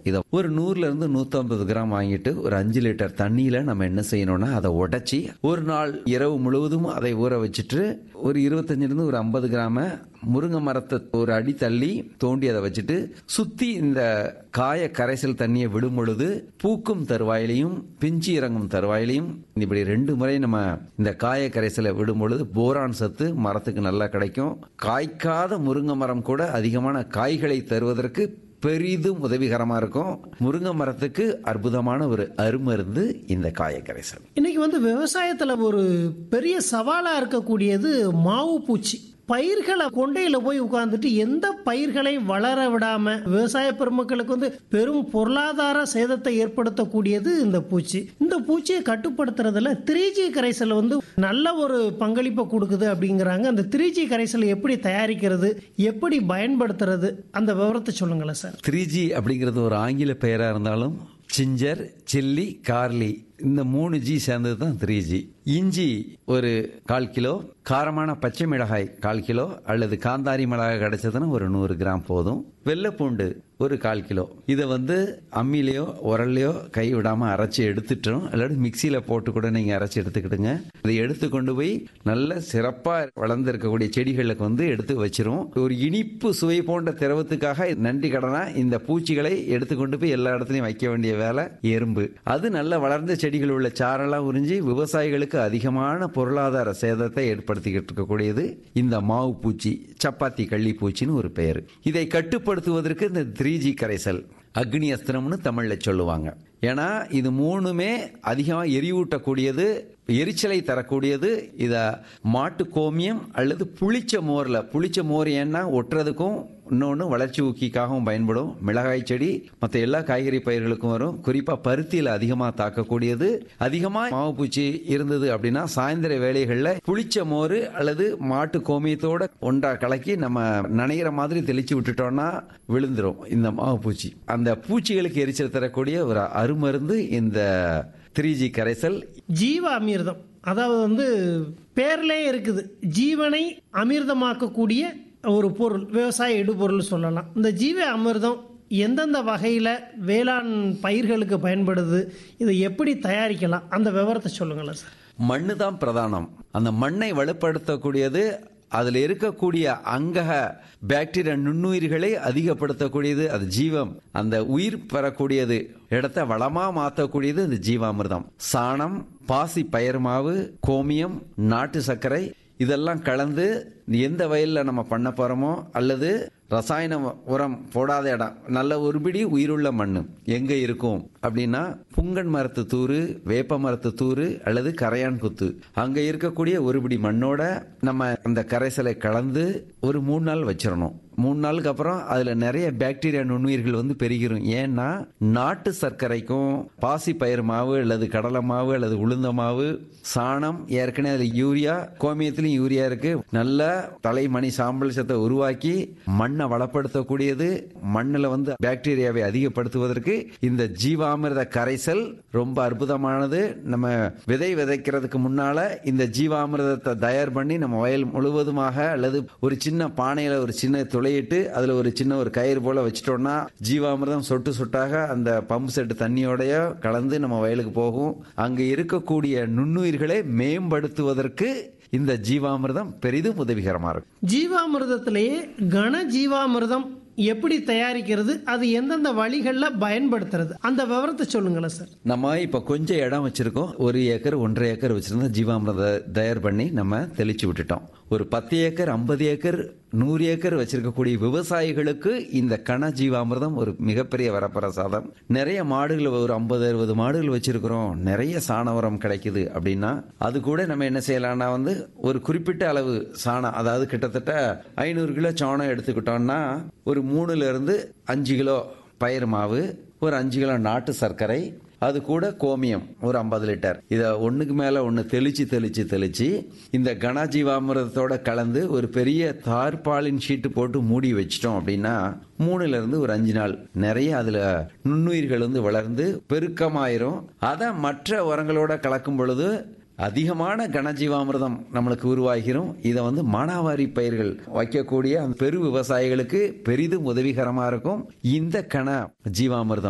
இதை ஒரு நூறுல இருந்து நூத்தம்பது கிராம் வாங்கிட்டு ஒரு அஞ்சு லிட்டர் தண்ணியில நம்ம என்ன செய்யணும்னா அதை உடைச்சி ஒரு நாள் இரவு முழுவதும் அதை ஊற வச்சுட்டு ஒரு இருபத்தஞ்சுல இருந்து ஒரு ஐம்பது கிராம முருங்கை மரத்தை ஒரு அடி தள்ளி தோண்டி அதை வச்சுட்டு சுத்தி இந்த காய கரைசல் தண்ணியை விடும் பொழுது பூக்கும் தருவாயிலையும் பிஞ்சு இறங்கும் தருவாயிலையும் இப்படி ரெண்டு முறை நம்ம இந்த காய கரைசலை விடும் பொழுது போரான் சத்து மரத்துக்கு நல்லா கிடைக்கும் காய்க்காத முருங்கை மரம் கூட அதிகமான காய்களை தருவதற்கு பெரிதும் உதவிகரமா இருக்கும் முருங்கை மரத்துக்கு அற்புதமான ஒரு அருமருந்து இந்த காய கரைசல் இன்னைக்கு வந்து விவசாயத்துல ஒரு பெரிய சவாலா இருக்கக்கூடியது மாவு பூச்சி பயிர்களை கொண்டையில போய் உட்கார்ந்துட்டு எந்த பயிர்களை வளர விடாம விவசாய பெருமக்களுக்கு வந்து பெரும் பொருளாதார சேதத்தை ஏற்படுத்தக்கூடியது இந்த பூச்சி இந்த பூச்சியை கட்டுப்படுத்துறதுல த்ரீ ஜி கரைசல் வந்து நல்ல ஒரு பங்களிப்பை கொடுக்குது அப்படிங்கிறாங்க அந்த த்ரீ ஜி கரைசல் எப்படி தயாரிக்கிறது எப்படி பயன்படுத்துறது அந்த விவரத்தை சொல்லுங்களேன் சார் த்ரீ ஜி அப்படிங்கிறது ஒரு ஆங்கில பெயரா இருந்தாலும் சிஞ்சர் சில்லி கார்லி இந்த மூணு ஜி சேர்ந்தது தான் த்ரீ ஜி இஞ்சி ஒரு கால் கிலோ காரமான பச்சை மிளகாய் கால் கிலோ அல்லது காந்தாரி மிளகாய் கிடைச்சதுன்னா ஒரு நூறு கிராம் போதும் வெள்ளைப்பூண்டு ஒரு கால் கிலோ இதை வந்து அம்மிலேயோ உரல்லையோ கை விடாம அரைச்சி எடுத்துட்டோம் இல்லாட்டி மிக்சியில போட்டு கூட நீங்க அரைச்சி எடுத்துக்கிடுங்க இதை எடுத்து கொண்டு போய் நல்ல சிறப்பா வளர்ந்து இருக்கக்கூடிய செடிகளுக்கு வந்து எடுத்து வச்சிரும் ஒரு இனிப்பு சுவை போன்ற திரவத்துக்காக நன்றி கடனா இந்த பூச்சிகளை எடுத்துக்கொண்டு போய் எல்லா இடத்துலயும் வைக்க வேண்டிய வேலை எறும்பு அது நல்ல வளர்ந்த செடிகள் உள்ள சாரெல்லாம் உறிஞ்சி விவசாயிகளுக்கு அதிகமான பொருளாதார சேதத்தை ஏற்படுத்திக்கிட்டு இருக்கக்கூடியது இந்த மாவு பூச்சி சப்பாத்தி கள்ளி பூச்சின்னு ஒரு பெயர் இதை கட்டுப்படுத்துவதற்கு இந்த த்ரீ ஜி கரைசல் அக்னி அஸ்திரம்னு தமிழ்ல சொல்லுவாங்க ஏன்னா இது மூணுமே அதிகமா எரிவூட்டக்கூடியது எரிச்சலை தரக்கூடியது இத மாட்டு கோமியம் அல்லது புளிச்ச மோர்ல புளிச்ச மோர் ஏன்னா ஒட்டுறதுக்கும் இன்னொன்று வளர்ச்சி ஊக்கிக்காகவும் பயன்படும் மிளகாய் செடி மற்ற எல்லா காய்கறி பயிர்களுக்கும் வரும் குறிப்பா பருத்தியில் அதிகமாக தாக்கக்கூடியது அதிகமாக மாவு பூச்சி இருந்தது அப்படின்னா சாயந்தர வேலைகளில் புளிச்ச மோர் அல்லது மாட்டு கோமியத்தோட ஒன்றா கலக்கி நம்ம நனைகிற மாதிரி தெளிச்சு விட்டுட்டோம்னா விழுந்துரும் இந்த மாவு பூச்சி அந்த பூச்சிகளுக்கு எரிச்சல் தரக்கூடிய ஒரு அருமருந்து இந்த த்ரீ ஜி கரைசல் ஜீவ அமிர்தம் அதாவது வந்து பேர்லே இருக்குது ஜீவனை அமிர்தமாக்கக்கூடிய ஒரு பொருள் விவசாய இடுபொருள் சொல்லலாம் இந்த ஜீவ அமிர்தம் எந்தெந்த வகையில் வேளாண் பயிர்களுக்கு பயன்படுது இதை எப்படி தயாரிக்கலாம் அந்த விவரத்தை சொல்லுங்களேன் சார் மண்ணு தான் பிரதானம் அந்த மண்ணை வலுப்படுத்தக்கூடியது அதுல இருக்கக்கூடிய அங்கக பாக்டீரியா நுண்ணுயிர்களை அதிகப்படுத்தக்கூடியது அது ஜீவம் அந்த உயிர் பெறக்கூடியது இடத்த வளமா மாற்றக்கூடியது இந்த ஜீவாமிர்தம் சாணம் பாசி பயிர் மாவு கோமியம் நாட்டு சர்க்கரை இதெல்லாம் கலந்து எந்த வயல்ல நம்ம பண்ண போறோமோ அல்லது ரசாயன உரம் போடாத இடம் நல்ல ஒருபிடி உயிருள்ள மண்ணு எங்க இருக்கும் அப்படின்னா புங்கன் மரத்து தூறு வேப்ப மரத்து தூறு அல்லது கரையான் புத்து அங்க இருக்கக்கூடிய ஒருபிடி மண்ணோட நம்ம அந்த கரைசலை கலந்து ஒரு மூணு நாள் வச்சிடணும் மூணு நாளுக்கு அப்புறம் அதுல நிறைய பாக்டீரியா நுண்ணுயிர்கள் வந்து பெருகிரும் ஏன்னா நாட்டு சர்க்கரைக்கும் பாசி பயிர் மாவு அல்லது கடலை மாவு அல்லது உளுந்த மாவு சாணம் ஏற்கனவே அதுல யூரியா கோமியத்திலும் யூரியா இருக்கு நல்ல தலைமணி சாம்பல் சத்தை உருவாக்கி மண்ணை வளப்படுத்தக்கூடியது மண்ணில் வந்து பாக்டீரியாவை அதிகப்படுத்துவதற்கு இந்த ஜீவாமிர்த கரைசல் ரொம்ப அற்புதமானது நம்ம விதை விதைக்கிறதுக்கு முன்னால இந்த ஜீவாமிர்தத்தை தயார் பண்ணி நம்ம வயல் முழுவதுமாக அல்லது ஒரு சின்ன பானையில ஒரு சின்ன துளையிட்டு அதுல ஒரு சின்ன ஒரு கயிறு போல வச்சிட்டோம்னா ஜீவாமிர்தம் சொட்டு சொட்டாக அந்த பம்பு செட்டு தண்ணியோடைய கலந்து நம்ம வயலுக்கு போகும் அங்க இருக்கக்கூடிய நுண்ணுயிர்களை மேம்படுத்துவதற்கு இந்த ஜீவாமிர்தம் பெரிதும் உதவிகரமா இருக்கும் ஜீவாமிர்தத்திலேயே கன ஜீவாமிர்தம் எப்படி தயாரிக்கிறது அது எந்தெந்த வழிகளில் பயன்படுத்துறது அந்த விவரத்தை சொல்லுங்களேன் சார் நம்ம இப்ப கொஞ்சம் இடம் வச்சிருக்கோம் ஒரு ஏக்கர் ஒன்றரை ஏக்கர் வச்சிருந்தா ஜீவாமிரத தயார் பண்ணி நம்ம தெளிச்சு விட்டுட்டோம் ஒரு பத்து ஏக்கர் ஐம்பது ஏக்கர் நூறு ஏக்கர் வச்சிருக்கக்கூடிய விவசாயிகளுக்கு இந்த கன ஜீவாமிர்தம் ஒரு மிகப்பெரிய வரப்பிரசாதம் நிறைய மாடுகள் ஒரு ஐம்பது அறுபது மாடுகள் வச்சிருக்கிறோம் நிறைய சாண உரம் கிடைக்குது அப்படின்னா அது கூட நம்ம என்ன செய்யலாம்னா வந்து ஒரு குறிப்பிட்ட அளவு சாணம் அதாவது கிட்டத்தட்ட ஐநூறு கிலோ சாணம் எடுத்துக்கிட்டோம்னா ஒரு மூணுல இருந்து அஞ்சு கிலோ பயிர் மாவு ஒரு அஞ்சு கிலோ நாட்டு சர்க்கரை அது கூட கோமியம் ஒரு ஐம்பது லிட்டர் இதை ஒண்ணுக்கு மேல ஒன்று தெளிச்சு தெளிச்சு தெளிச்சு இந்த கனஜீவாமிரதத்தோட கலந்து ஒரு பெரிய தார்பாலின் ஷீட்டு போட்டு மூடி வச்சிட்டோம் அப்படின்னா மூணுல இருந்து ஒரு அஞ்சு நாள் நிறைய அதுல நுண்ணுயிர்கள் வந்து வளர்ந்து பெருக்கமாயிரும் அதை மற்ற உரங்களோட கலக்கும் பொழுது அதிகமான கனஜீவாமிர்தம் நம்மளுக்கு உருவாகிரும் இதை வந்து மானாவாரி பயிர்கள் வைக்கக்கூடிய அந்த பெரு விவசாயிகளுக்கு பெரிதும் உதவிகரமா இருக்கும் இந்த கன ஜீவாமிர்தம்